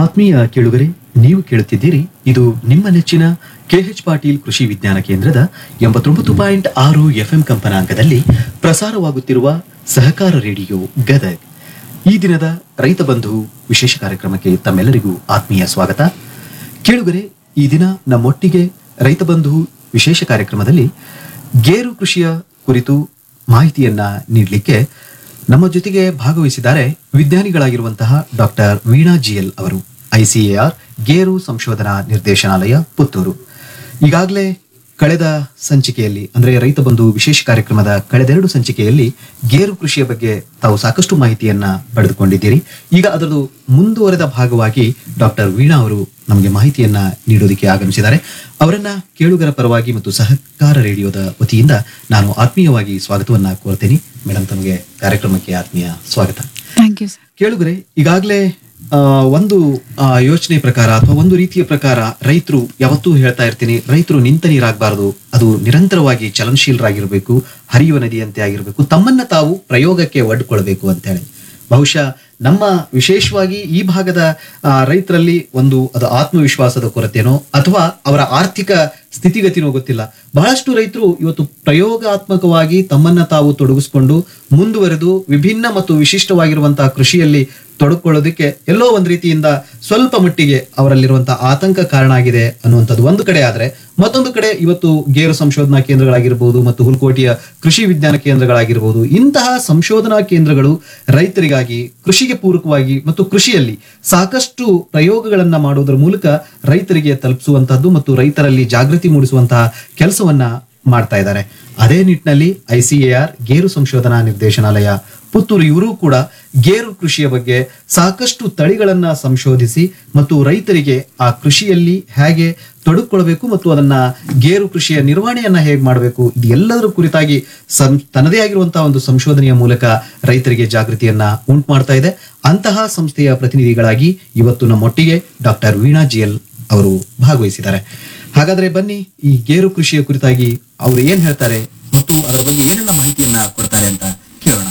ಆತ್ಮೀಯ ಕೇಳುಗರೆ ನೀವು ಕೇಳುತ್ತಿದ್ದೀರಿ ಇದು ನಿಮ್ಮ ನೆಚ್ಚಿನ ಕೆಎಚ್ ಪಾಟೀಲ್ ಕೃಷಿ ವಿಜ್ಞಾನ ಕೇಂದ್ರದ ಎಂಬತ್ತೊಂಬತ್ತು ಪಾಯಿಂಟ್ ಆರು ಎಫ್ಎಂ ಕಂಪನಾಂಕದಲ್ಲಿ ಪ್ರಸಾರವಾಗುತ್ತಿರುವ ಸಹಕಾರ ರೇಡಿಯೋ ಗದಗ್ ಈ ದಿನದ ರೈತ ಬಂಧು ವಿಶೇಷ ಕಾರ್ಯಕ್ರಮಕ್ಕೆ ತಮ್ಮೆಲ್ಲರಿಗೂ ಆತ್ಮೀಯ ಸ್ವಾಗತ ಕೇಳುಗರೆ ಈ ದಿನ ನಮ್ಮೊಟ್ಟಿಗೆ ರೈತ ಬಂಧು ವಿಶೇಷ ಕಾರ್ಯಕ್ರಮದಲ್ಲಿ ಗೇರು ಕೃಷಿಯ ಕುರಿತು ಮಾಹಿತಿಯನ್ನ ನೀಡಲಿಕ್ಕೆ ನಮ್ಮ ಜೊತೆಗೆ ಭಾಗವಹಿಸಿದ್ದಾರೆ ವಿಜ್ಞಾನಿಗಳಾಗಿರುವಂತಹ ಡಾಕ್ಟರ್ ವೀಣಾ ಜಿಎಲ್ ಅವರು ಐಸಿಎಆರ್ ಗೇರು ಸಂಶೋಧನಾ ನಿರ್ದೇಶನಾಲಯ ಪುತ್ತೂರು ಈಗಾಗಲೇ ಕಳೆದ ಸಂಚಿಕೆಯಲ್ಲಿ ಅಂದ್ರೆ ರೈತ ಬಂಧು ವಿಶೇಷ ಕಾರ್ಯಕ್ರಮದ ಕಳೆದೆರಡು ಸಂಚಿಕೆಯಲ್ಲಿ ಗೇರು ಕೃಷಿಯ ಬಗ್ಗೆ ತಾವು ಸಾಕಷ್ಟು ಮಾಹಿತಿಯನ್ನ ಪಡೆದುಕೊಂಡಿದ್ದೀರಿ ಈಗ ಅದರದು ಮುಂದುವರೆದ ಭಾಗವಾಗಿ ಡಾಕ್ಟರ್ ವೀಣಾ ಅವರು ನಮಗೆ ಮಾಹಿತಿಯನ್ನ ನೀಡೋದಕ್ಕೆ ಆಗಮಿಸಿದ್ದಾರೆ ಅವರನ್ನ ಕೇಳುಗರ ಪರವಾಗಿ ಮತ್ತು ಸಹಕಾರ ರೇಡಿಯೋದ ವತಿಯಿಂದ ನಾನು ಆತ್ಮೀಯವಾಗಿ ಸ್ವಾಗತವನ್ನ ಕೋರ್ತೇನೆ ಮೇಡಮ್ ತಮಗೆ ಕಾರ್ಯಕ್ರಮಕ್ಕೆ ಆತ್ಮೀಯ ಸ್ವಾಗತ ಥ್ಯಾಂಕ್ ಯು ಸರ್ ಕೇಳುಗರೆ ಈಗಾಗಲೇ ಆ, ಒಂದು ಆ, ಯೋಚನೆ ಪ್ರಕಾರ ಅಥವಾ ಒಂದು ರೀತಿಯ ಪ್ರಕಾರ ರೈತರು ಯಾವತ್ತೂ ಹೇಳ್ತಾ ಇರ್ತೀನಿ ರೈತರು ನಿಂತ ನೀರಾಗಬಾರದು ಅದು ನಿರಂತರವಾಗಿ ಚಲನಶೀಲರಾಗಿರ್ಬೇಕು ಹರಿಯುವ ನದಿಯಂತೆ ಆಗಿರ್ಬೇಕು ತಮ್ಮನ್ನ ತಾವು ಪ್ರಯೋಗಕ್ಕೆ ಒಡ್ಕೊಳ್ಬೇಕು ಅಂತ ಹೇಳಿ ಬಹುಶಃ ನಮ್ಮ ವಿಶೇಷವಾಗಿ ಈ ಭಾಗದ ಆ, ರೈತರಲ್ಲಿ ಒಂದು ಅದು ಆತ್ಮವಿಶ್ವಾಸದ ಕೊರತೆನೋ ಅಥವಾ ಅವರ ಆರ್ಥಿಕ ಸ್ಥಿತಿಗತಿನೋ ಗೊತ್ತಿಲ್ಲ ಬಹಳಷ್ಟು ರೈತರು ಇವತ್ತು ಪ್ರಯೋಗಾತ್ಮಕವಾಗಿ ತಮ್ಮನ್ನ ತಾವು ತೊಡಗಿಸಿಕೊಂಡು ಮುಂದುವರೆದು ವಿಭಿನ್ನ ಮತ್ತು ವಿಶಿಷ್ಟವಾಗಿರುವಂತಹ ಕೃಷಿಯಲ್ಲಿ ತೊಡಕೊಳ್ಳೋದಕ್ಕೆ ಎಲ್ಲೋ ಒಂದು ರೀತಿಯಿಂದ ಸ್ವಲ್ಪ ಮಟ್ಟಿಗೆ ಅವರಲ್ಲಿರುವಂತಹ ಆತಂಕ ಕಾರಣ ಆಗಿದೆ ಅನ್ನುವಂಥದ್ದು ಒಂದು ಕಡೆ ಆದ್ರೆ ಮತ್ತೊಂದು ಕಡೆ ಇವತ್ತು ಗೇರು ಸಂಶೋಧನಾ ಕೇಂದ್ರಗಳಾಗಿರ್ಬೋದು ಮತ್ತು ಹುಲ್ಕೋಟೆಯ ಕೃಷಿ ವಿಜ್ಞಾನ ಕೇಂದ್ರಗಳಾಗಿರ್ಬೋದು ಇಂತಹ ಸಂಶೋಧನಾ ಕೇಂದ್ರಗಳು ರೈತರಿಗಾಗಿ ಕೃಷಿಗೆ ಪೂರಕವಾಗಿ ಮತ್ತು ಕೃಷಿಯಲ್ಲಿ ಸಾಕಷ್ಟು ಪ್ರಯೋಗಗಳನ್ನ ಮಾಡುವುದರ ಮೂಲಕ ರೈತರಿಗೆ ತಲುಪಿಸುವಂತಹದ್ದು ಮತ್ತು ರೈತರಲ್ಲಿ ಜಾಗೃತಿ ಮೂಡಿಸುವಂತಹ ಕೆಲಸವನ್ನ ಮಾಡ್ತಾ ಇದ್ದಾರೆ ಅದೇ ನಿಟ್ಟಿನಲ್ಲಿ ಐಸಿಎಆರ್ ಗೇರು ಸಂಶೋಧನಾ ನಿರ್ದೇಶನಾಲಯ ಪುತ್ತೂರು ಇವರು ಕೂಡ ಗೇರು ಕೃಷಿಯ ಬಗ್ಗೆ ಸಾಕಷ್ಟು ತಳಿಗಳನ್ನ ಸಂಶೋಧಿಸಿ ಮತ್ತು ರೈತರಿಗೆ ಆ ಕೃಷಿಯಲ್ಲಿ ಹೇಗೆ ತೊಡಗಿಕೊಳ್ಬೇಕು ಮತ್ತು ಅದನ್ನ ಗೇರು ಕೃಷಿಯ ನಿರ್ವಹಣೆಯನ್ನ ಹೇಗೆ ಮಾಡಬೇಕು ಇದು ಎಲ್ಲದರ ಕುರಿತಾಗಿ ಸಂ ತನ್ನದೇ ಆಗಿರುವಂತಹ ಒಂದು ಸಂಶೋಧನೆಯ ಮೂಲಕ ರೈತರಿಗೆ ಜಾಗೃತಿಯನ್ನ ಉಂಟು ಮಾಡ್ತಾ ಇದೆ ಅಂತಹ ಸಂಸ್ಥೆಯ ಪ್ರತಿನಿಧಿಗಳಾಗಿ ಇವತ್ತು ನಮ್ಮೊಟ್ಟಿಗೆ ಡಾಕ್ಟರ್ ವೀಣಾ ಜಿಎಲ್ ಅವರು ಭಾಗವಹಿಸಿದ್ದಾರೆ ಹಾಗಾದ್ರೆ ಬನ್ನಿ ಈ ಗೇರು ಕೃಷಿಯ ಕುರಿತಾಗಿ ಅವರು ಏನ್ ಹೇಳ್ತಾರೆ ಮತ್ತು ಅದರ ಬಗ್ಗೆ ಏನೆಲ್ಲ ಮಾಹಿತಿಯನ್ನ ಕೊಡ್ತಾರೆ ಅಂತ ಕೇಳೋಣ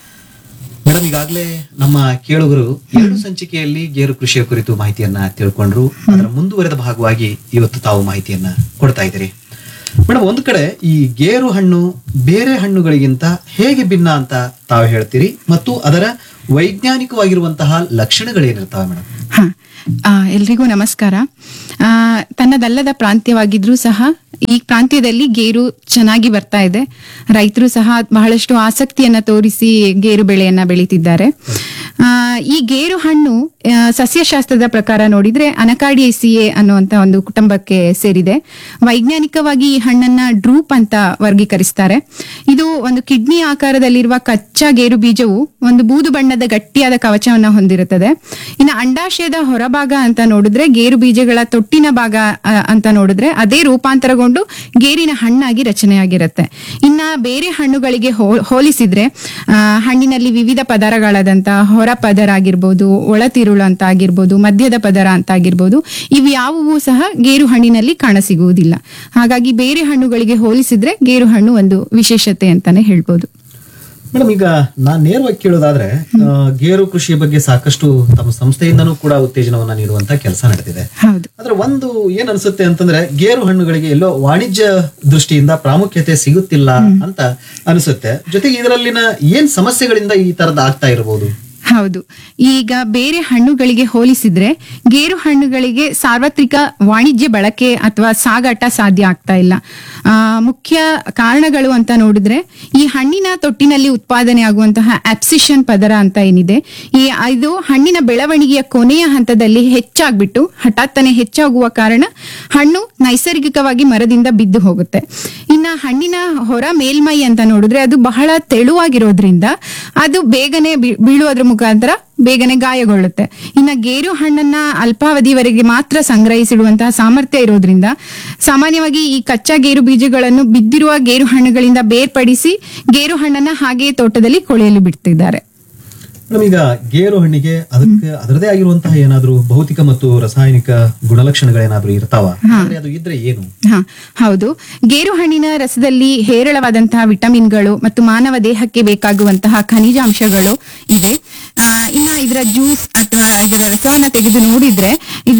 ಮೇಡಮ್ ಈಗಾಗಲೇ ನಮ್ಮ ಕೇಳುಗರು ಎರಡು ಸಂಚಿಕೆಯಲ್ಲಿ ಗೇರು ಕೃಷಿಯ ಕುರಿತು ಮಾಹಿತಿಯನ್ನ ತಿಳ್ಕೊಂಡ್ರು ಅದರ ಮುಂದುವರೆದ ಭಾಗವಾಗಿ ಇವತ್ತು ತಾವು ಮಾಹಿತಿಯನ್ನ ಕೊಡ್ತಾ ಇದ್ದೀರಿ ಮೇಡಮ್ ಒಂದು ಕಡೆ ಈ ಗೇರು ಹಣ್ಣು ಬೇರೆ ಹಣ್ಣುಗಳಿಗಿಂತ ಹೇಗೆ ಭಿನ್ನ ಅಂತ ತಾವು ಹೇಳ್ತೀರಿ ಮತ್ತು ಅದರ ವೈಜ್ಞಾನಿಕವಾಗಿರುವಂತಹ ಲಕ್ಷಣಗಳೇನಿರ್ತಾವೆ ಮೇಡಮ್ ಹಾ ಆ, ಎಲ್ರಿಗೂ ನಮಸ್ಕಾರ ಆ, ತನ್ನದಲ್ಲದ ಪ್ರಾಂತ್ಯವಾಗಿದ್ರೂ ಸಹ ಈ ಪ್ರಾಂತ್ಯದಲ್ಲಿ ಗೇರು ಚೆನ್ನಾಗಿ ಬರ್ತಾ ಇದೆ ರೈತರು ಸಹ ಬಹಳಷ್ಟು ಆಸಕ್ತಿಯನ್ನ ತೋರಿಸಿ ಗೇರು ಬೆಳೆಯನ್ನ ಬೆಳೀತಿದ್ದಾರೆ ಆ, ಈ ಗೇರು ಹಣ್ಣು ಆ, ಸಸ್ಯಶಾಸ್ತ್ರದ ಪ್ರಕಾರ ನೋಡಿದ್ರೆ ಅನಕಾಡಿಯೇಸಿಯೆ ಅನ್ನುವಂತ ಒಂದು ಕುಟುಂಬಕ್ಕೆ ಸೇರಿದೆ ವೈಜ್ಞಾನಿಕವಾಗಿ ಈ ಹಣ್ಣನ್ನ ಡ್ರೂಪ್ ಅಂತ ವರ್ಗೀಕರಿಸ್ತಾರೆ ಇದು ಒಂದು ಕಿಡ್ನಿ ಆಕಾರದಲ್ಲಿರುವ ಕಚ್ಚಾ ಗೇರು ಬೀಜವು ಒಂದು ಬೂದು ಬಣ್ಣದ ಗಟ್ಟಿಯಾದ ಕವಚವನ್ನ ಹೊಂದಿರುತ್ತದೆ ಇನ್ನು ಅಂಡಾಶಯದ ಹೊರಭಾಗ ಅಂತ ನೋಡಿದ್ರೆ ಗೇರು ಬೀಜಗಳ ತೊಟ್ಟಿನ ಭಾಗ ಆ, ಅಂತ ನೋಡಿದ್ರೆ ಅದೇ ರೂಪಾಂತರಗೊಂಡು ಗೇರಿನ ಹಣ್ಣಾಗಿ ರಚನೆಯಾಗಿರುತ್ತೆ ಇನ್ನ ಬೇರೆ ಹಣ್ಣುಗಳಿಗೆ ಹೋ- ಹೋಲಿಸಿದ್ರೆ ಆ, ಹಣ್ಣಿನಲ್ಲಿ ವಿವಿಧ ಪದರಗಳಾದಂತಹ ಹೊರ ಪದರ ಆಗಿರ್ಬೋದು ಒಳತಿರುಳು ಅಂತ ಆಗಿರ್ಬೋದು ಮಧ್ಯದ ಪದರ ಅಂತ ಆಗಿರ್ಬೋದು ಇವು ಯಾವುವು ಸಹ ಗೇರು ಹಣ್ಣಿನಲ್ಲಿ ಕಾಣಸಿಗುವುದಿಲ್ಲ ಹಾಗಾಗಿ ಬೇರೆ ಹಣ್ಣುಗಳಿಗೆ ಹೋಲಿಸಿದ್ರೆ ಗೇರು ಹಣ್ಣು ಒಂದು ವಿಶೇಷತೆ ಅಂತಾನೆ ಹೇಳ್ಬೋದು ಮೇಡಮ್ ಈಗ ನಾನ್ ನೇರವಾಗಿ ಕೇಳೋದಾದ್ರೆ ಆ, ಗೇರು ಕೃಷಿಯ ಬಗ್ಗೆ ಸಾಕಷ್ಟು ತಮ್ಮ ಸಂಸ್ಥೆಯಿಂದನೂ ಕೂಡ ಉತ್ತೇಜನವನ್ನ ನೀಡುವಂತ ಕೆಲಸ ನಡೆದಿದೆ ಹೌದು ಆದ್ರೆ ಒಂದು ಏನ್ ಅನ್ಸುತ್ತೆ ಅಂತಂದ್ರೆ ಗೇರು ಹಣ್ಣುಗಳಿಗೆ ಎಲ್ಲೋ ವಾಣಿಜ್ಯ ದೃಷ್ಟಿಯಿಂದ ಪ್ರಾಮುಖ್ಯತೆ ಸಿಗುತ್ತಿಲ್ಲ ಅಂತ ಅನಿಸುತ್ತೆ ಜೊತೆಗೆ ಇದರಲ್ಲಿನ ಏನ್ ಸಮಸ್ಯೆಗಳಿಂದ ಈ ತರದ ಆಗ್ತಾ ಇರಬಹುದು ಹೌದು ಈಗ ಬೇರೆ ಹಣ್ಣುಗಳಿಗೆ ಹೋಲಿಸಿದ್ರೆ ಗೇರು ಹಣ್ಣುಗಳಿಗೆ ಸಾರ್ವತ್ರಿಕ ವಾಣಿಜ್ಯ ಬಳಕೆ ಅಥವಾ ಸಾಗಾಟ ಸಾಧ್ಯ ಆಗ್ತಾ ಇಲ್ಲ ಆ, ಮುಖ್ಯ ಕಾರಣಗಳು ಅಂತ ನೋಡಿದ್ರೆ ಈ ಹಣ್ಣಿನ ತೊಟ್ಟಿನಲ್ಲಿ ಉತ್ಪಾದನೆ ಆಗುವಂತಹ ಆಪ್ಸಿಷನ್ ಪದರ ಅಂತ ಏನಿದೆ ಈ ಇದು ಹಣ್ಣಿನ ಬೆಳವಣಿಗೆಯ ಕೊನೆಯ ಹಂತದಲ್ಲಿ ಹೆಚ್ಚಾಗ್ಬಿಟ್ಟು ಹಠಾತ್ತನೆ ಹೆಚ್ಚಾಗುವ ಕಾರಣ ಹಣ್ಣು ನೈಸರ್ಗಿಕವಾಗಿ ಮರದಿಂದ ಬಿದ್ದು ಹೋಗುತ್ತೆ ಇನ್ನ ಹಣ್ಣಿನ ಹೊರ ಮೇಲ್ಮೈ ಅಂತ ನೋಡಿದ್ರೆ ಅದು ಬಹಳ ತೆಳುವಾಗಿರೋದ್ರಿಂದ ಅದು ಬೇಗನೆ ಬೀ- ಬೀಳುವುದ್ರ ಮುಖಾಂತರ ಬೇಗನೆ ಗಾಯಗೊಳ್ಳುತ್ತೆ ಇನ್ನ ಗೇರು ಹಣ್ಣನ್ನ ಅಲ್ಪಾವಧಿವರೆಗೆ ಮಾತ್ರ ಸಂಗ್ರಹಿಸಿಡುವಂತಹ ಸಾಮರ್ಥ್ಯ ಇರೋದ್ರಿಂದ ಸಾಮಾನ್ಯವಾಗಿ ಈ ಕಚ್ಚಾ ಗೇರು ಬೀಜಗಳನ್ನು ಬಿದ್ದಿರುವ ಗೇರು ಹಣ್ಣುಗಳಿಂದ ಬೇರ್ಪಡಿಸಿ ಗೇರು ಹಣ್ಣನ್ನ ಹಾಗೆಯೇ ತೋಟದಲ್ಲಿ ಕೊಳೆಯಲು ಬಿಡ್ತಿದ್ದಾರೆ ಮೇಡಮ್ ಈಗ ಗೇರು ಹಣ್ಣಿಗೆ ಅದಕ್ಕೆ ಅದರದೇ ಆಗಿರುವಂತಹ ಏನಾದ್ರೂ ಭೌತಿಕ ಮತ್ತು ರಾಸಾಯನಿಕ ಗುಣಲಕ್ಷಣಗಳೇನಾದ್ರೂ ಇರ್ತಾವ ಅಂದ್ರೆ ಅದು ಇದ್ರೆ ಏನು ಹಾ ಹೌದು ಗೇರು ಹಣ್ಣಿನ ರಸದಲ್ಲಿ ಹೇರಳವಾದಂತಹ ವಿಟಮಿನ್ಗಳು ಮತ್ತು ಮಾನವ ದೇಹಕ್ಕೆ ಬೇಕಾಗುವಂತಹ ಖನಿಜಾಂಶಗಳು ಇದೆ ಆ, ಇನ್ನ ಇದರ ಜ್ಯೂಸ್ ಅಥವಾ ಇದರ ರಸವನ್ನ ತೆಗೆದು ನೋಡಿದ್ರೆ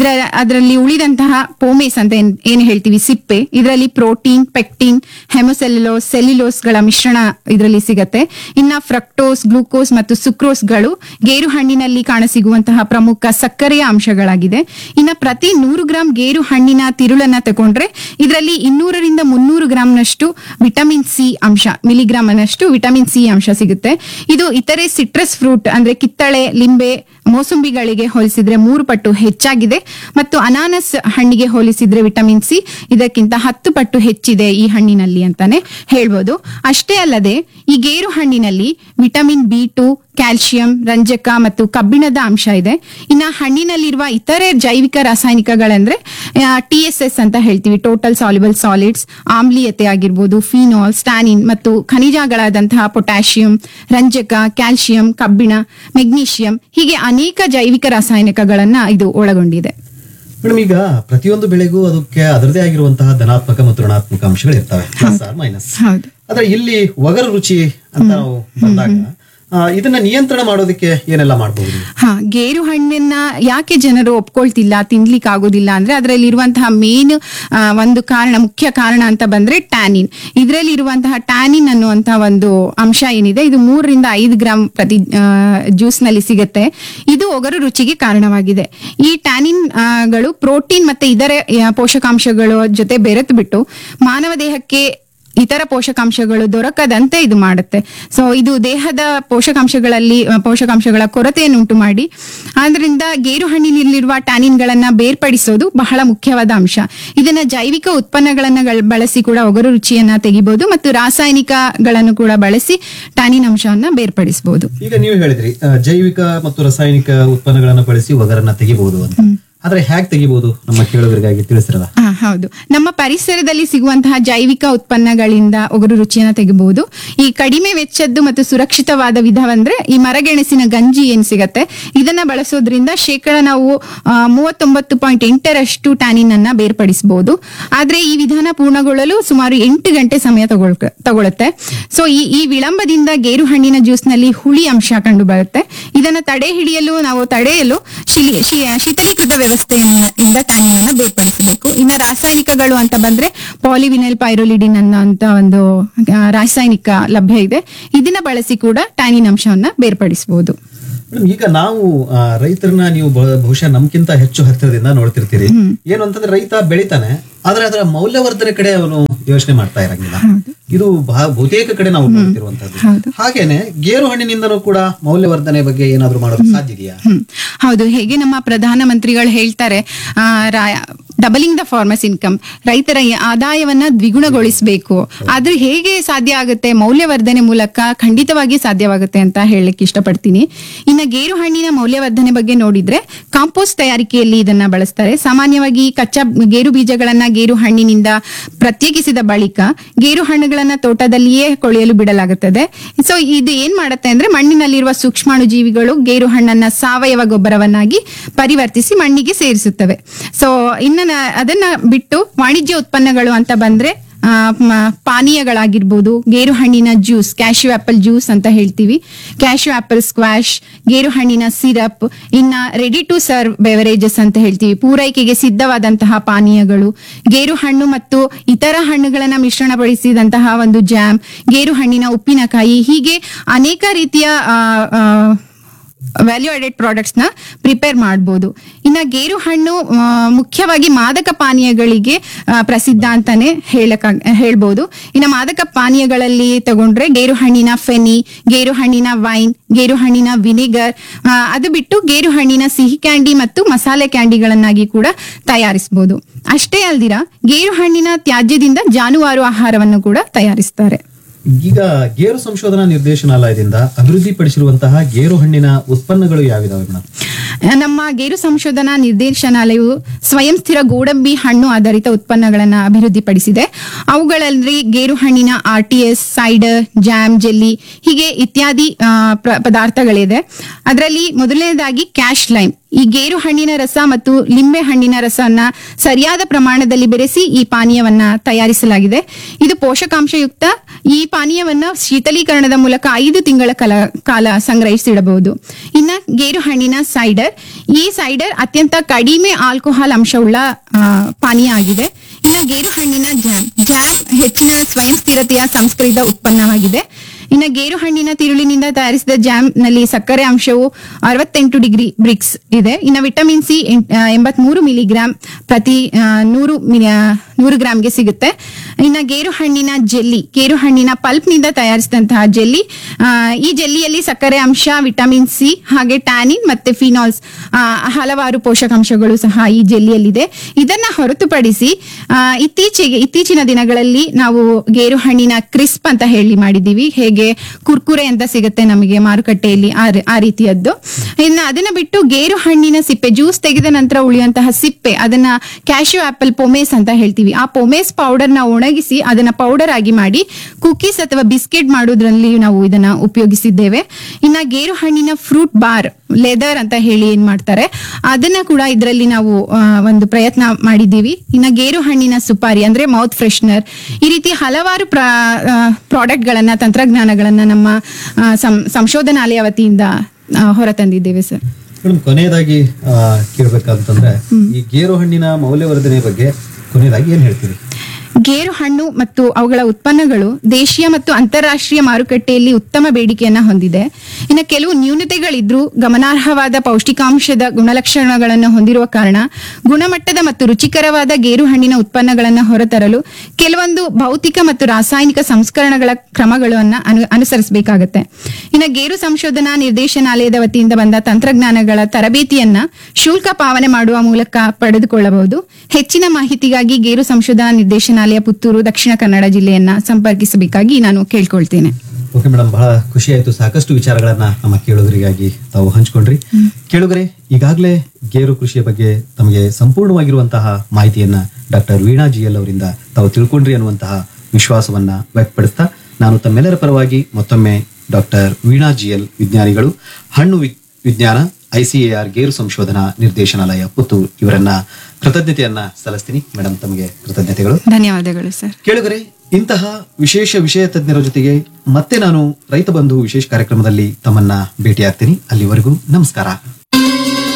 ಇದರ ಅದರಲ್ಲಿ ಉಳಿದಂತಹ ಪೋಮೇಸ್ ಅಂತ ಏನ್ ಏನ್ ಹೇಳ್ತೀವಿ ಸಿಪ್ಪೆ ಇದರಲ್ಲಿ ಪ್ರೋಟೀನ್ ಪೆಕ್ಟಿನ್ ಹೆಮೊಸೆಲ್ಯುಲೋಸ್ ಸೆಲ್ಯುಲೋಸ್ಗಳ ಮಿಶ್ರಣ ಇದರಲ್ಲಿ ಸಿಗತ್ತೆ ಇನ್ನ ಫ್ರಕ್ಟೋಸ್ ಗ್ಲೂಕೋಸ್ ಮತ್ತು ಸುಕ್ರೋಸ್ಗಳು ಗೇರು ಹಣ್ಣಿನಲ್ಲಿ ಕಾಣಸಿಗುವಂತಹ ಪ್ರಮುಖ ಸಕ್ಕರೆಯ ಅಂಶಗಳಾಗಿದೆ ಇನ್ನ ಪ್ರತಿ ನೂರು ಗ್ರಾಂ ಗೇರು ಹಣ್ಣಿನ ತಿರುಳನ್ನ ತಗೊಂಡ್ರೆ ಇದರಲ್ಲಿ ಇನ್ನೂರರಿಂದ ಮುನ್ನೂರು ಗ್ರಾಂನಷ್ಟು ವಿಟಮಿನ್ ಸಿ ಅಂಶ ಮಿಲಿಗ್ರಾಮ್ ಅನ್ನಷ್ಟು ವಿಟಮಿನ್ ಸಿ ಅಂಶ ಸಿಗುತ್ತೆ ಇದು ಇತರೆ ಸಿಟ್ರಸ್ ಫ್ರೂಟ್ ಅಂದ್ರೆ ಕಿತ್ತಳೆ ಲಿಂಬೆ ಮೋಸಂಬಿಗಳಿಗೆ ಹೋಲಿಸಿದ್ರೆ ಮೂರು ಪಟ್ಟು ಹೆಚ್ಚಾಗಿದೆ ಮತ್ತು ಅನಾನಸ್ ಹಣ್ಣಿಗೆ ಹೋಲಿಸಿದ್ರೆ ವಿಟಮಿನ್ ಸಿ ಇದಕ್ಕಿಂತ ಹತ್ತು ಪಟ್ಟು ಹೆಚ್ಚಿದೆ ಈ ಹಣ್ಣಿನಲ್ಲಿ ಅಂತಾನೆ ಹೇಳ್ಬೋದು ಅಷ್ಟೇ ಅಲ್ಲದೆ ಈ ಗೇರು ಹಣ್ಣಿನಲ್ಲಿ ವಿಟಮಿನ್ ಬಿ ಟು ಕ್ಯಾಲ್ಸಿಯಂ ರಂಜಕ ಮತ್ತು ಕಬ್ಬಿಣದ ಅಂಶ ಇದೆ ಇನ್ನ ಹಣ್ಣಿನಲ್ಲಿರುವ ಇತರೆ ಜೈವಿಕ ರಾಸಾಯನಿಕಗಳಂದ್ರೆ ಟಿ ಎಸ್ ಎಸ್ ಅಂತ ಹೇಳ್ತೀವಿ ಟೋಟಲ್ ಸಾಲ್ಯುಬಲ್ ಸಾಲಿಡ್ಸ್ ಆಮ್ಲೀಯತೆ ಆಗಿರ್ಬೋದು ಫಿನಾಲ್ ಸ್ಟಾನಿನ್ ಮತ್ತು ಖನಿಜಗಳಾದಂತಹ ಪೊಟ್ಯಾಷಿಯಂ ರಂಜಕ ಕ್ಯಾಲ್ಸಿಯಂ ಕಬ್ಬಿಣ ಮೆಗ್ನೀಷಿಯಂ ಹೀಗೆ ಅನೇಕ ಜೈವಿಕ ರಾಸಾಯನಿಕಗಳನ್ನ ಇದು ಒಳಗೊಂಡಿದೆ ಮೇಡಮ್ ಈಗ ಪ್ರತಿಯೊಂದು ಬೆಳೆಗೂ ಅದಕ್ಕೆ ಅದರದೇ ಆಗಿರುವಂತಹ ಧನಾತ್ಮಕ ಮತ್ತು ಋಣಾತ್ಮಕ ಅಂಶಗಳು ಇರ್ತವೆ ಪ್ಲಸ್ ಆರ್ ಮೈನಸ್ ಹೌದು ಆದ್ರೆ ಇಲ್ಲಿ ಒಗರು ರುಚಿ ಅಂತ ನಾವು ಬಂದಾಗ ಆ, ಇದನ್ನ ನಿಯಂತ್ರಣ ಮಾಡೋದಕ್ಕೆ ಏನೆಲ್ಲ ಮಾಡಬಹುದು ಹಾ ಗೇರು ಹಣ್ಣನ್ನ ಯಾಕೆ ಜನರು ಒಪ್ಕೊಳ್ತಿಲ್ಲ ತಿನ್ಲಿಕ್ಕೆ ಆಗೋದಿಲ್ಲ ಅಂದ್ರೆ ಅದರಲ್ಲಿ ಇರುವಂತಹ ಮೇನ್ ಒಂದು ಕಾರಣ ಮುಖ್ಯ ಕಾರಣ ಅಂತ ಬಂದ್ರೆ ಟ್ಯಾನಿನ್ ಇದರಲ್ಲಿ ಇರುವಂತಹ ಟ್ಯಾನಿನ್ ಅನ್ನುವಂತಹ ಒಂದು ಅಂಶ ಏನಿದೆ ಇದು ಮೂರರಿಂದ ಐದು ಗ್ರಾಂ ಪ್ರತಿ ಜ್ಯೂಸ್ ನಲ್ಲಿ ಸಿಗುತ್ತೆ ಇದು ಒಗರು ರುಚಿಗೆ ಕಾರಣವಾಗಿದೆ ಈ ಟ್ಯಾನಿನ್ ಆ, ಗಳು ಪ್ರೋಟೀನ್ ಮತ್ತೆ ಇತರೆ ಆ, ಪೋಷಕಾಂಶಗಳ ಜೊತೆ ಬೆರೆತು ಬಿಟ್ಟು ಮಾನವ ದೇಹಕ್ಕೆ ಇತರ ಪೋಷಕಾಂಶಗಳು ದೊರಕದಂತೆ ಇದು ಮಾಡುತ್ತೆ ಸೊ ಇದು ದೇಹದ ಪೋಷಕಾಂಶಗಳಲ್ಲಿ ಆ, ಪೋಷಕಾಂಶಗಳ ಕೊರತೆಯನ್ನು ಉಂಟು ಮಾಡಿ ಆದ್ರಿಂದ ಗೇರು ಹಣ್ಣಿನಲ್ಲಿರುವ ಟ್ಯಾನಿನ್ಗಳನ್ನ ಬೇರ್ಪಡಿಸೋದು ಬಹಳ ಮುಖ್ಯವಾದ ಅಂಶ ಇದನ್ನ ಜೈವಿಕ ಉತ್ಪನ್ನಗಳನ್ನ ಗಳ್- ಬಳಸಿ ಕೂಡ ಒಗರು ರುಚಿಯನ್ನ ತೆಗಿಬಹುದು ಮತ್ತು ರಾಸಾಯನಿಕಗಳನ್ನು ಕೂಡ ಬಳಸಿ ಟ್ಯಾನಿನ್ ಅಂಶವನ್ನ ಬೇರ್ಪಡಿಸಬಹುದು ಈಗ ನೀವು ಹೇಳಿದ್ರಿ ಆ, ಜೈವಿಕ ಮತ್ತು ರಾಸಾಯನಿಕ ಉತ್ಪನ್ನಗಳನ್ನ ಬಳಸಿ ಒಗರನ್ನ ತೆಗಿಬಹುದು ಅಂತ ಆದ್ರೆ ಹೇಗ್ ತೆಗಿಬಹುದು ನಮ್ಮ ಕೇಳುಗರಿಗಾಗಿ ತಿಳಿಸಿರಲ್ಲ ಹಾ ಹೌದು ನಮ್ಮ ಪರಿಸರದಲ್ಲಿ ಸಿಗುವಂತಹ ಜೈವಿಕ ಉತ್ಪನ್ನಗಳಿಂದ ಒಗರು ರುಚಿಯನ್ನ ತೆಗಿಬಹುದು ಈ ಕಡಿಮೆ ವೆಚ್ಚದ್ದು ಮತ್ತು ಸುರಕ್ಷಿತವಾದ ವಿಧವಂದ್ರೆ ಈ ಮರಗೆಣಸಿನ ಗಂಜಿ ಏನ್ ಸಿಗತ್ತೆ ಇದನ್ನ ಬಳಸೋದ್ರಿಂದ ಶೇಕಡ ನಾವು ಆ, ಮೂವತ್ತೊಂಬತ್ತು ಪಾಯಿಂಟ್ ಎಂಟರಷ್ಟು ಟ್ಯಾನಿನ್ ಅನ್ನ ಬೇರ್ಪಡಿಸಬಹುದು ಆದ್ರೆ ಈ ವಿಧಾನ ಪೂರ್ಣಗೊಳ್ಳಲು ಸುಮಾರು ಎಂಟು ಗಂಟೆ ಸಮಯ ತಗೊಳ್ ತಗೊಳುತ್ತೆ ಸೊ ಈ ಈ ವಿಳಂಬದಿಂದ ಗೇರು ಹಣ್ಣಿನ ಜ್ಯೂಸ್ ನಲ್ಲಿ ಹುಳಿ ಅಂಶ ಕಂಡು ಬರುತ್ತೆ ಇದನ್ನ ತಡೆ ಹಿಡಿಯಲು ನಾವು ತಡೆಯಲು ಶಿಲಿ- ಶಿ- ಶೀತಲೀಕೃತ ವ್ಯವಸ್ಥೆಯನ್ನ ಇಂದ ಟ್ಯಾನಿನ್ ಅನ್ನ ಬೇರ್ಪಡಿಸಬೇಕು ಇನ್ನು ರಾಸಾಯನಿಕಗಳು ಅಂತ ಬಂದ್ರೆ ಪಾಲಿವಿನೈಲ್ ಪೈರೋಲಿಡಿನ್ ಅನ್ನೋ ಒಂದು ಆ, ರಾಸಾಯನಿಕ ಲಭ್ಯ ಇದೆ ಇದನ್ನ ಬಳಸಿ ಕೂಡ ಟ್ಯಾನಿನ್ ಅಂಶವನ್ನ ಬೇರ್ಪಡಿಸಬಹುದು ಮೇಡಮ್ ಈಗ ನಾವು ಆ, ರೈತರನ್ನ ನೀವು ಬ- ಬಹುಶಃ ನಮ್ಗಿಂತ ಹೆಚ್ಚು ಹತ್ತಿರದಿಂದ ನೋಡ್ತಿರ್ತೀರಿ ಏನು ಅಂತಂದ್ರೆ ರೈತ ಬೆಳಿತಾನೆ ಆದ್ರೆ ಅದರ ಮೌಲ್ಯವರ್ಧನೆ ಕಡೆ ಅವನು ಯೋಚನೆ ಮಾಡ್ತಾ ಇರಂಗಿಲ್ಲ ಇದು ಬಹ- ಬಹುತೇಕ ಕಡೆ ನಾವು ನೋಡ್ತಿರುವಂತದ್ದು ಹೌದು. ಹಾಗೇನೆ ಗೇರು ಹಣ್ಣಿನಿಂದನೂ ಕೂಡ ಮೌಲ್ಯವರ್ಧನೆ ಬಗ್ಗೆ ಏನಾದ್ರೂ ಮಾಡೋದು ಸಾಧ್ಯ ಇದೆಯಾ ಹ್ಮ್ ಹೌದು ಹೇಗೆ ನಮ್ಮ ಪ್ರಧಾನ ಮಂತ್ರಿಗಳು ಹೇಳ್ತಾರೆ ಡಬಲಿಂಗ್ ದ ಫಾರ್ಮರ್ಸ್ ಇನ್ಕಮ್ ರೈತರ ಈ ಆದಾಯವನ್ನ ದ್ವಿಗುಣಗೊಳಿಸಬೇಕು ಆದ್ರೆ ಹೇಗೆ ಸಾಧ್ಯ ಆಗುತ್ತೆ ಮೌಲ್ಯವರ್ಧನೆ ಮೂಲಕ ಖಂಡಿತವಾಗಿ ಸಾಧ್ಯವಾಗುತ್ತೆ ಅಂತ ಹೇಳಲಿಕ್ಕೆ ಇಷ್ಟಪಡ್ತೀನಿ ಇನ್ನ ಗೇರು ಹಣ್ಣಿನ ಮೌಲ್ಯವರ್ಧನೆ ಬಗ್ಗೆ ನೋಡಿದ್ರೆ ಕಾಂಪೋಸ್ಟ್ ತಯಾರಿಕೆಯಲ್ಲಿ ಇದನ್ನ ಬಳಸ್ತಾರೆ ಸಾಮಾನ್ಯವಾಗಿ ಕಚ್ಚಾ ಗೇರು ಬೀಜಗಳನ್ನ ಗೇರು ಹಣ್ಣಿನಿಂದ ಪ್ರತ್ಯೇಕಿಸಿದ ಬಳಿಕ ಗೇರು ಹಣ್ಣುಗಳನ್ನ ತೋಟದಲ್ಲಿಯೇ ಕೊಳೆಯಲು ಬಿಡಲಾಗುತ್ತದೆ ಸೊ ಇದು ಏನ್ ಮಾಡುತ್ತೆ ಅಂದ್ರೆ ಮಣ್ಣಿನಲ್ಲಿರುವ ಸೂಕ್ಷ್ಮಾಣು ಜೀವಿಗಳು ಗೇರು ಹಣ್ಣನ್ನ ಸಾವಯವ ಗೊಬ್ಬರವನ್ನಾಗಿ ಪರಿವರ್ತಿಸಿ ಮಣ್ಣಿಗೆ ಸೇರಿಸುತ್ತವೆ ಸೊ ಇನ್ನ ನ- ಅದನ್ನ ಬಿಟ್ಟು ವಾಣಿಜ್ಯ ಉತ್ಪನ್ನಗಳು ಅಂತ ಬಂದ್ರೆ ಆ, ಮ- ಪಾನೀಯಗಳಾಗಿರ್ಬೋದು ಗೇರು ಹಣ್ಣಿನ ಜ್ಯೂಸ್ ಕ್ಯಾಶ್ಯೂ ಆಪಲ್ ಜ್ಯೂಸ್ ಅಂತ ಹೇಳ್ತೀವಿ ಕ್ಯಾಶ್ಯೂ ಆಪಲ್ ಸ್ಕ್ವಾಶ್ ಗೇರು ಹಣ್ಣಿನ ಸಿರಪ್ ಇನ್ನ ರೆಡಿ ಟು ಸರ್ವ್ ಬೆವರೇಜಸ್ ಅಂತ ಹೇಳ್ತೀವಿ ಪೂರೈಕೆಗೆ ಸಿದ್ಧವಾದಂತಹ ಪಾನೀಯಗಳು ಗೇರು ಹಣ್ಣು ಮತ್ತು ಇತರ ಹಣ್ಣುಗಳನ್ನ ಮಿಶ್ರಣಗೊಳಿಸಿದಂತಹ ಒಂದು ಜಾಮ್ ಗೇರು ಹಣ್ಣಿನ ಉಪ್ಪಿನಕಾಯಿ ಹೀಗೆ ಅನೇಕ ರೀತಿಯ ಆ, ಆ, ವ್ಯಾಲ್ಯೂ ಆಡೆಡ್ ಪ್ರಾಡಕ್ಟ್ಸ್ ನ ಪ್ರಿಪೇರ್ ಮಾಡಬಹುದು ಇನ್ನ ಗೇರು ಹಣ್ಣು ಆ, ಮುಖ್ಯವಾಗಿ ಮಾದಕ ಪಾನೀಯಗಳಿಗೆ ಆ, ಪ್ರಸಿದ್ಧ ಅಂತಾನೆ ಹೇಳಕ್ ಹೇಳ್ಬೋದು ಇನ್ನ ಮಾದಕ ಪಾನೀಯಗಳಲ್ಲಿ ತಗೊಂಡ್ರೆ ಗೇರು ಹಣ್ಣಿನ ಫೆನಿ ಗೇರು ಹಣ್ಣಿನ ವೈನ್ ಗೇರು ಹಣ್ಣಿನ ವಿನೆಗರ್ ಆ, ಅದು ಬಿಟ್ಟು ಗೇರು ಹಣ್ಣಿನ ಸಿಹಿ ಕ್ಯಾಂಡಿ ಮತ್ತು ಮಸಾಲೆ ಕ್ಯಾಂಡಿಗಳನ್ನಾಗಿ ಕೂಡ ತಯಾರಿಸಬಹುದು ಅಷ್ಟೇ ಅಲ್ದಿರ ಗೇರು ಹಣ್ಣಿನ ತ್ಯಾಜ್ಯದಿಂದ ಜಾನುವಾರು ಆಹಾರವನ್ನು ಕೂಡ ತಯಾರಿಸ್ತಾರೆ ಈಗ ಗೇರು ಸಂಶೋಧನಾ ನಿರ್ದೇಶನಾಲಯದಿಂದ ಅಭಿವೃದ್ಧಿಪಡಿಸಿರುವಂತಹ ಗೇರು ಹಣ್ಣಿನ ಉತ್ಪನ್ನಗಳು ಯಾವಿದಾವೆ ಮೇಡಮ್ ನಮ್ಮ ಗೇರು ಸಂಶೋಧನಾ ನಿರ್ದೇಶನಾಲಯವು ಸ್ವಯಂ ಸ್ಥಿರ ಗೋಡಂಬಿ ಹಣ್ಣು ಆಧಾರಿತ ಉತ್ಪನ್ನಗಳನ್ನು ಅಭಿವೃದ್ಧಿಪಡಿಸಿದೆ ಅವುಗಳಲ್ಲಿ ಗೇರು ಹಣ್ಣಿನ R T S cider jam jelly ಹೀಗೆ ಇತ್ಯಾದಿ ಆ, ಪ್ರ- ಪದಾರ್ಥಗಳಿದೆ ಅದರಲ್ಲಿ ಮೊದಲನೇದಾಗಿ ಕ್ಯಾಶ್ ಲೈಮ್ ಈ ಗೇರು ಹಣ್ಣಿನ ರಸ ಮತ್ತು ಲಿಂಬೆ ಹಣ್ಣಿನ ರಸವನ್ನ ಸರಿಯಾದ ಪ್ರಮಾಣದಲ್ಲಿ ಬೆರೆಸಿ ಈ ಪಾನೀಯವನ್ನ ತಯಾರಿಸಲಾಗಿದೆ ಇದು ಪೋಷಕಾಂಶಯುಕ್ತ ಈ ಪಾನೀಯವನ್ನ ಶೀತಲೀಕರಣದ ಮೂಲಕ ಐದು ತಿಂಗಳ ಕಾಲ ಕಾಲ ಸಂಗ್ರಹಿಸಿಡಬಹುದು ಇನ್ನ ಗೇರು ಹಣ್ಣಿನ ಸೈಡರ್ ಈ ಸೈಡರ್ ಅತ್ಯಂತ ಕಡಿಮೆ ಆಲ್ಕೋಹಾಲ್ ಅಂಶವುಳ್ಳ ಆ, ಪಾನೀಯ ಆಗಿದೆ ಇನ್ನು ಗೇರು ಹಣ್ಣಿನ ಜಾಮ್ ಜಾಮ್ ಹೆಚ್ಚಿನ ಸ್ವಯಂ ಸ್ಥಿರತೆಯ ಸಂಸ್ಕರಿತ ಉತ್ಪನ್ನವಾಗಿದೆ ಇನ್ನು ಗೇರು ಹಣ್ಣಿನ ತಿರುಳಿನಿಂದ ತಯಾರಿಸಿದ ಜಾಮ್ ನಲ್ಲಿ ಸಕ್ಕರೆ ಅಂಶವು ಅರವತ್ತೆಂಟು ಡಿಗ್ರಿ ಬ್ರಿಕ್ಸ್ ಇದೆ ಇನ್ನು ವಿಟಮಿನ್ ಸಿ ಎಂಬತ್ಮೂರು ಮಿಲಿಗ್ರಾಂ ಪ್ರತಿ ಆ, ನೂರು ಮಿಲಿ- ಆ, ನೂರು ಗ್ರಾಂಗೆ ಸಿಗುತ್ತೆ ಇನ್ನು ಗೇರು ಹಣ್ಣಿನ ಜೆಲ್ಲಿ ಗೇರು ಹಣ್ಣಿನ ಪಲ್ಪ್ ನಿಂದ ತಯಾರಿಸಿದಂತಹ ಜೆಲ್ಲಿ ಆ, ಈ ಜೆಲ್ಲಿಯಲ್ಲಿ ಸಕ್ಕರೆ ಅಂಶ ವಿಟಮಿನ್ ಸಿ ಹಾಗೆ ಟ್ಯಾನಿನ್ ಮತ್ತೆ ಫಿನಾಲ್ಸ್ ಆ, ಹಲವಾರು ಪೋಷಕಾಂಶಗಳು ಸಹ ಈ ಜೆಲ್ಲಿಯಲ್ಲಿದೆ ಇದನ್ನ ಹೊರತುಪಡಿಸಿ ಆ, ಇತ್ತೀಚೆಗೆ ಇತ್ತೀಚಿನ ದಿನಗಳಲ್ಲಿ ನಾವು ಗೇರು ಹಣ್ಣಿನ ಕ್ರಿಸ್ಪ್ ಅಂತ ಹೇಳಿ ಮಾಡಿದ್ದೀವಿ ಹೇಗೆ ಕುರ್ಕುರೆ ಅಂತ ಸಿಗುತ್ತೆ ನಮಗೆ ಮಾರುಕಟ್ಟೆಯಲ್ಲಿ ಆ ರೀ- ಆ ರೀತಿಯದ್ದು ಇನ್ನು ಅದನ್ನ ಬಿಟ್ಟು ಗೇರು ಹಣ್ಣಿನ ಸಿಪ್ಪೆ ಜ್ಯೂಸ್ ತೆಗೆದ ನಂತರ ಉಳಿಯುವಂತಹ ಸಿಪ್ಪೆ ಅದನ್ನ ಕ್ಯಾಶ್ಯೂ ಆಪಲ್ ಪೊಮೇಸ್ ಅಂತ ಹೇಳ್ತೀವಿ ಆ ಪೊಮೇಸ್ ಪೌಡರ್ ನ ಒಣಗಿಸಿ ಅದನ್ನ ಪೌಡರ್ ಆಗಿ ಮಾಡಿ ಕುಕೀಸ್ ಅಥವಾ ಬಿಸ್ಕೆಟ್ ಮಾಡೋದ್ರಲ್ಲಿ ನಾವು ಇದನ್ನ ಉಪಯೋಗಿಸಿದ್ದೇವೆ ಇನ್ನ ಗೇರು ಹಣ್ಣಿನ ಫ್ರೂಟ್ ಬಾರ್ ಲೆದರ್ ಅಂತ ಹೇಳಿ ಏನ್ ಮಾಡ್ತಾರೆ ಅದನ್ನ ಕೂಡ ಇದರಲ್ಲಿ ನಾವು ಆ, ಒಂದು ಪ್ರಯತ್ನ ಮಾಡಿದ್ದೀವಿ ಇನ್ನ ಗೇರು ಹಣ್ಣಿನ ಸುಪಾರಿ ಅಂದ್ರೆ ಮೌತ್ ಫ್ರೆಶ್ನರ್ ಈ ರೀತಿ ಹಲವಾರು ಪ್ರಾಡಕ್ಟ್ ಗಳನ್ನ ತಂತ್ರಜ್ಞಾನಗಳನ್ನ ನಮ್ಮ ಆ, ಸಂ- ಸಂಶೋಧನಾಲಯ ವತಿಯಿಂದ ಆ, ಹೊರತಂದಿದ್ದೇವೆ ಸರ್ ಮೇಡಮ್ ಕೊನೆಯದಾಗಿ ಆ, ಕೇಳ್ಬೇಕಂತಂದ್ರೆ ಈ ಗೇರು ಹಣ್ಣಿನ ಮೌಲ್ಯವರ್ಧನೆ ಬಗ್ಗೆ ಕೊನೆಯದಾಗಿ ಏನ್ ಹೇಳ್ತೀರಿ ಗೇರು ಹಣ್ಣು ಮತ್ತು ಅವುಗಳ ಉತ್ಪನ್ನಗಳು ದೇಶೀಯ ಮತ್ತು ಅಂತಾರಾಷ್ಟ್ರೀಯ ಮಾರುಕಟ್ಟೆಯಲ್ಲಿ ಉತ್ತಮ ಬೇಡಿಕೆಯನ್ನ ಹೊಂದಿದೆ ಇನ್ನು ಕೆಲವು ನ್ಯೂನತೆಗಳಿದ್ರೂ ಗಮನಾರ್ಹವಾದ ಪೌಷ್ಟಿಕಾಂಶದ ಗುಣಲಕ್ಷಣಗಳನ್ನು ಹೊಂದಿರುವ ಕಾರಣ ಗುಣಮಟ್ಟದ ಮತ್ತು ರುಚಿಕರವಾದ ಗೇರು ಹಣ್ಣಿನ ಉತ್ಪನ್ನಗಳನ್ನು ಹೊರತರಲು ಕೆಲವೊಂದು ಭೌತಿಕ ಮತ್ತು ರಾಸಾಯನಿಕ ಸಂಸ್ಕರಣಗಳ ಕ್ರಮಗಳನ್ನು ಅನು ಅನುಸರಿಸಬೇಕಾಗತ್ತೆ ಇನ್ನು ಗೇರು ಸಂಶೋಧನಾ ನಿರ್ದೇಶನಾಲಯದ ವತಿಯಿಂದ ಬಂದ ತಂತ್ರಜ್ಞಾನಗಳ ತರಬೇತಿಯನ್ನ ಶುಲ್ಕ ಪಾವನೆ ಮಾಡುವ ಮೂಲಕ ಪಡೆದುಕೊಳ್ಳಬಹುದು ಹೆಚ್ಚಿನ ಮಾಹಿತಿಗಾಗಿ ಗೇರು ಸಂಶೋಧನಾ ನಿರ್ದೇಶನಾಲಯ ಪುತ್ತೂರು ದಕ್ಷಿಣ ಕನ್ನಡ ಜಿಲ್ಲೆಯನ್ನ ಸಂಪರ್ಕಿಸಬೇಕಾಗಿ ನಾನು ಕೇಳ್ಕೊಳ್ತೇನೆ ಓಕೆ ಮೇಡಮ್ ಬಹಳ ಖುಷಿ ಆಯ್ತು ಸಾಕಷ್ಟು ವಿಚಾರಗಳನ್ನ ನಮ್ಮ ಕೇಳುಗರಿಗಾಗಿ ತಾವು ಹಂಚ್ಕೊಂಡ್ರಿ ಕೇಳುಗರೆ ಈಗಾಗಲೇ ಗೇರು ಕೃಷಿಯ ಬಗ್ಗೆ ತಮಗೆ ಸಂಪೂರ್ಣವಾಗಿರುವಂತಹ ಮಾಹಿತಿಯನ್ನ ಡಾಕ್ಟರ್ ವೀಣಾ ಜಿ ಎಲ್ ಅವರಿಂದ ತಾವು ತಿಳ್ಕೊಂಡ್ರಿ ಅನ್ನುವಂತಹ ವಿಶ್ವಾಸವನ್ನ ವ್ಯಕ್ತಪಡಿಸ್ತಾ ನಾನು ತಮ್ಮೆಲ್ಲರ ಪರವಾಗಿ ಮತ್ತೊಮ್ಮೆ ಡಾಕ್ಟರ್ ವೀಣಾ ಜಿ ಎಲ್ ವಿಜ್ಞಾನಿಗಳು ಹಣ್ಣು ವಿ- ವಿಜ್ಞಾನ ಐಸಿಎಆರ್ ಗೇರು ಸಂಶೋಧನಾ ನಿರ್ದೇಶನಾಲಯ ಪುತ್ತೂರು ಇವರನ್ನ ಕೃತಜ್ಞತೆಯನ್ನ ಸಲ್ಲಿಸ್ತೀನಿ ಮೇಡಮ್ ತಮಗೆ ಕೃತಜ್ಞತೆಗಳು ಧನ್ಯವಾದಗಳು ಸರ್ ಕೇಳುಗರೆ ಇಂತಹ ವಿಶೇಷ ವಿಷಯ ತಜ್ಞರ ಜೊತೆಗೆ ಮತ್ತೆ ನಾನು ರೈತ ಬಂಧು ವಿಶೇಷ ಕಾರ್ಯಕ್ರಮದಲ್ಲಿ ತಮ್ಮನ್ನ ಭೇಟಿಯಾಗ್ತೀನಿ ಅಲ್ಲಿವರೆಗೂ ನಮಸ್ಕಾರ